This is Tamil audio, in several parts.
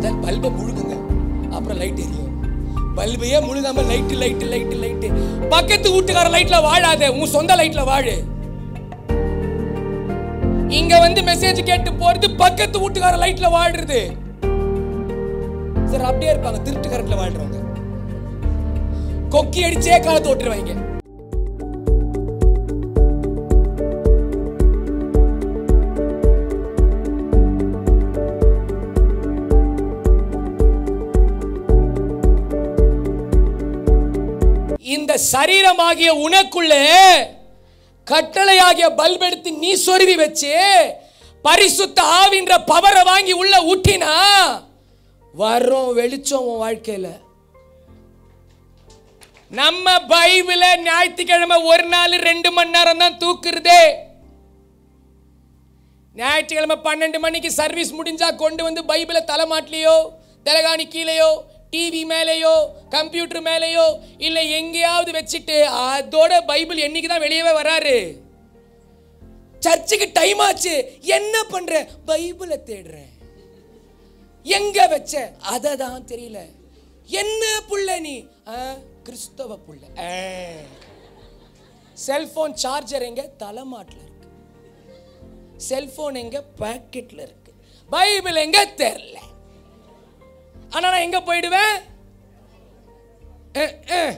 முதல் பல்பை முழுகுங்க அப்புறம் லைட் எரியும் பல்பையே முழுகாம லைட்டு லைட்டு லைட்டு லைட்டு பக்கத்து வீட்டுக்கார லைட்ல வாழாத உன் சொந்த லைட்ல வாழு இங்க வந்து மெசேஜ் கேட்டு போறது பக்கத்து வீட்டுக்கார லைட்ல வாழ்றது சார் அப்படியே இருப்பாங்க திருட்டு கரண்ட்ல வாழ்றவங்க கொக்கி அடிச்சே காலத்து ஓட்டுருவாங்க இந்த சரீரமாகிய உனக்குள்ளே கட்டளையாகிய பல்ப் எடுத்து நீ சொருவி வச்சு பரிசுத்த ஆவின்ற பவரை வாங்கி உள்ள ஊட்டினா வரும் வெளிச்சம் உன் வாழ்க்கையில நம்ம பைபிள ஞாயிற்றுக்கிழமை ஒரு நாள் ரெண்டு மணி நேரம் தான் தூக்குறதே ஞாயிற்றுக்கிழமை பன்னெண்டு மணிக்கு சர்வீஸ் முடிஞ்சா கொண்டு வந்து பைபிளை தலைமாட்டிலையோ தலகாணி கீழேயோ டிவி மேலேயோ கம்ப்யூட்டர் மேலேயோ இல்லை எங்கேயாவது வச்சுட்டு அதோட பைபிள் என்னைக்கு தான் வெளியவே வராரு சர்ச்சுக்கு டைம் ஆச்சு என்ன பண்ற பைபிளை தேடுறேன் எங்க வச்ச அதை தான் தெரியல என்ன புள்ள நீ ஆ, கிறிஸ்தவ புள்ள செல்போன் சார்ஜர் எங்க தலைமாட்டில் இருக்கு செல்போன் எங்க பாக்கெட்ல இருக்கு பைபிள் எங்க தெரியல ஆனா நான் எங்க போயிடுவேன் அஹ், அஹ்.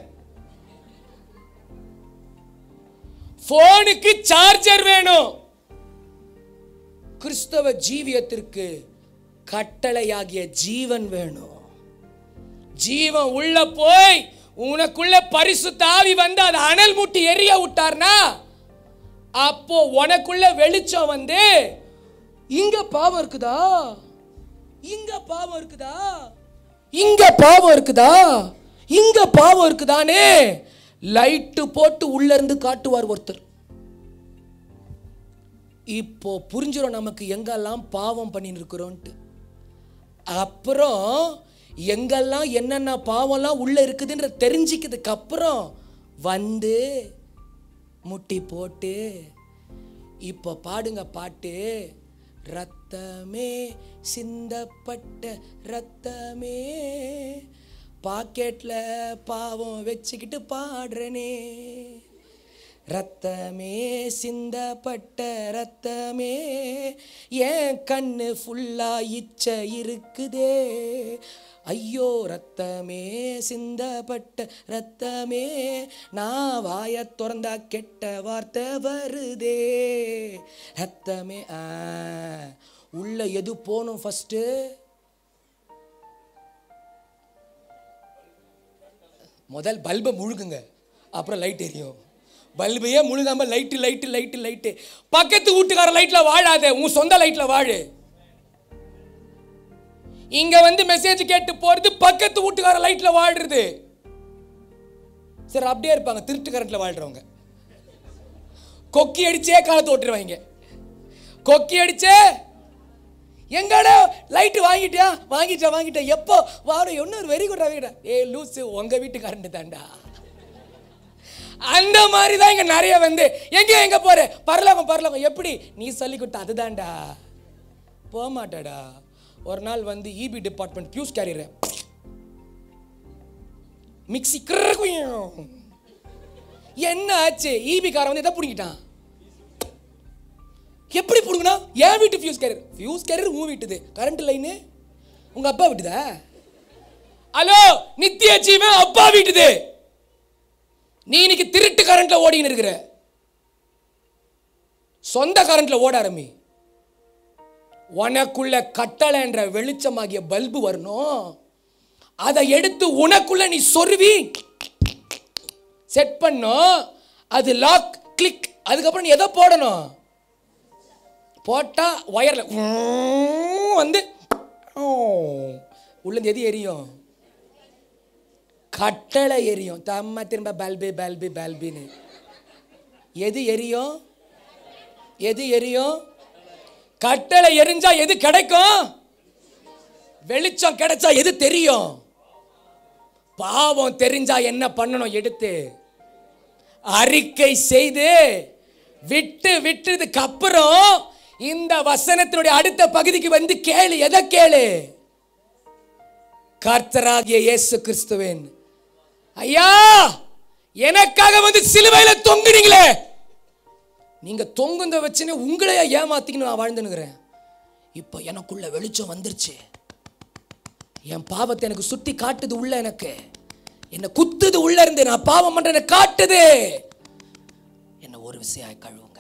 போனுக்கு சார்ஜர் வேணும் கிறிஸ்தவ ஜீவியத்திற்கு கட்டளையாகிய ஜீவன் வேணும் ஜீவன் உள்ள போய் உனக்குள்ள பரிசுத்த ஆவி வந்து அதை அனல் மூட்டி எரிய விட்டார்னா அப்போ உனக்குள்ள வெளிச்சம் வந்து இங்க பாவம் இருக்குதா இங்க பாவம் இருக்குதா இங்க பாவம் இருக்குதா இங்க பாவம் இருக்குதானே லைட்டு போட்டு உள்ள இருந்து காட்டுவார் ஒருத்தர் இப்போ புரிஞ்சிடும் நமக்கு எங்கெல்லாம் பாவம் பண்ணின்னு இருக்கிறோன்ட்டு அப்புறம் எங்கெல்லாம் என்னென்ன பாவம்லாம் உள்ள இருக்குதுன்ற தெரிஞ்சிக்கிறதுக்கு அப்புறம் வந்து முட்டி போட்டு இப்போ பாடுங்க பாட்டு ரத்தமே சிந்தப்பட்ட ரத்தமே பாக்கெட்ல பாவம் வச்சுக்கிட்டு பாடுறனே ரத்தமே சிந்தப்பட்ட ரத்தமே ஏன் கண்ணு ஃபுல்லா இச்ச இருக்குதே ஐயோ ரத்தமே சிந்தப்பட்ட ரத்தமே நான் வாய திறந்தா கெட்ட வார்த்தை வருதே ரத்தமே ஆ, உள்ள எது போகணும் ஃபஸ்ட்டு முதல் பல்பை முழுகுங்க அப்புறம் லைட் எரியும் பல்பையே முழுகாம லைட்டு லைட்டு லைட்டு லைட்டு பக்கத்து வீட்டுக்கார லைட்ல வாழாத உன் சொந்த லைட்ல வாழு இங்க வந்து மெசேஜ் கேட்டு போறது பக்கத்து வீட்டுக்கார லைட்ல வாழ்றது சரி அப்படியே இருப்பாங்க திருட்டு கரண்ட்ல வாழ்றவங்க கொக்கி அடிச்சே காலத்து ஓட்டுருவாங்க கொக்கி அடிச்சே எங்கடா லைட்டு வாங்கிட்டியா வாங்கிட்டேன் வாங்கிட்டேன் எப்போ வாரம் இன்னொரு வெரி குட் வாங்கிட்டா ஏ லூசு உங்க வீட்டு கரண்ட் தாண்டா அந்த மாதிரி தான் இங்க நிறைய வந்து எங்க எங்க போற பரலோகம் பரலோகம் எப்படி நீ சொல்லி கொடுத்த அதுதான்டா போக மாட்டாடா ஒரு நாள் வந்து EB department fuse carrier mixie என்ன ஆச்சு ஈபி காரன் வந்து எதை பிடிக்கிட்டான் எப்படி பிடுங்கனா என் வீட்டு ஃபியூஸ் கேரியர் ஃபியூஸ் கேரியர் உன் வீட்டுது கரண்ட் லைனு உங்க அப்பா வீட்டுதா ஹலோ நித்திய ஜீவன் அப்பா வீட்டுது நீ இன்னைக்கு திருட்டு கரண்ட்ல ஓடின்னு இருக்கிற சொந்த கரண்ட்ல ஓட ஆரம்பி உனக்குள்ள கட்டளைன்ற வெளிச்சமாகிய பல்பு வரணும் அதை எடுத்து உனக்குள்ள நீ சொருவி செட் பண்ணும் அது லாக் கிளிக் அதுக்கப்புறம் நீ எதை போடணும் போட்டா ஒயர்ல வந்து உள்ளது எது எரியும் கட்டளை எரியும் தம்ம திரும்ப பல்பு பல்பு பல்புன்னு எது எரியும் எது எரியும் கட்டளை எரிஞ்சா எது கிடைக்கும் வெளிச்சம் கிடைச்சா எது தெரியும் பாவம் தெரிஞ்சா என்ன பண்ணணும் எடுத்து அறிக்கை செய்து விட்டு விட்டதுக்கு அப்புறம் இந்த வசனத்தினுடைய அடுத்த பகுதிக்கு வந்து கேளு எதை கேளு கர்த்தராகிய இயேசு கிறிஸ்துவேன் ஐயா எனக்காக வந்து சிலுவையில தொங்குனீங்களே நீங்க தொங்குந்த வச்சுன்னு உங்களையே ஏமாத்திக்கின்னு நான் வாழ்ந்துனுக்கிறேன் இப்போ எனக்குள்ள வெளிச்சம் வந்துருச்சு என் பாவத்தை எனக்கு சுட்டி காட்டுது உள்ள எனக்கு என்னை குத்துது உள்ள இருந்து நான் பாவம் பண்றேன்னு காட்டுது என்ன ஒரு விசையாய் கழுவுங்க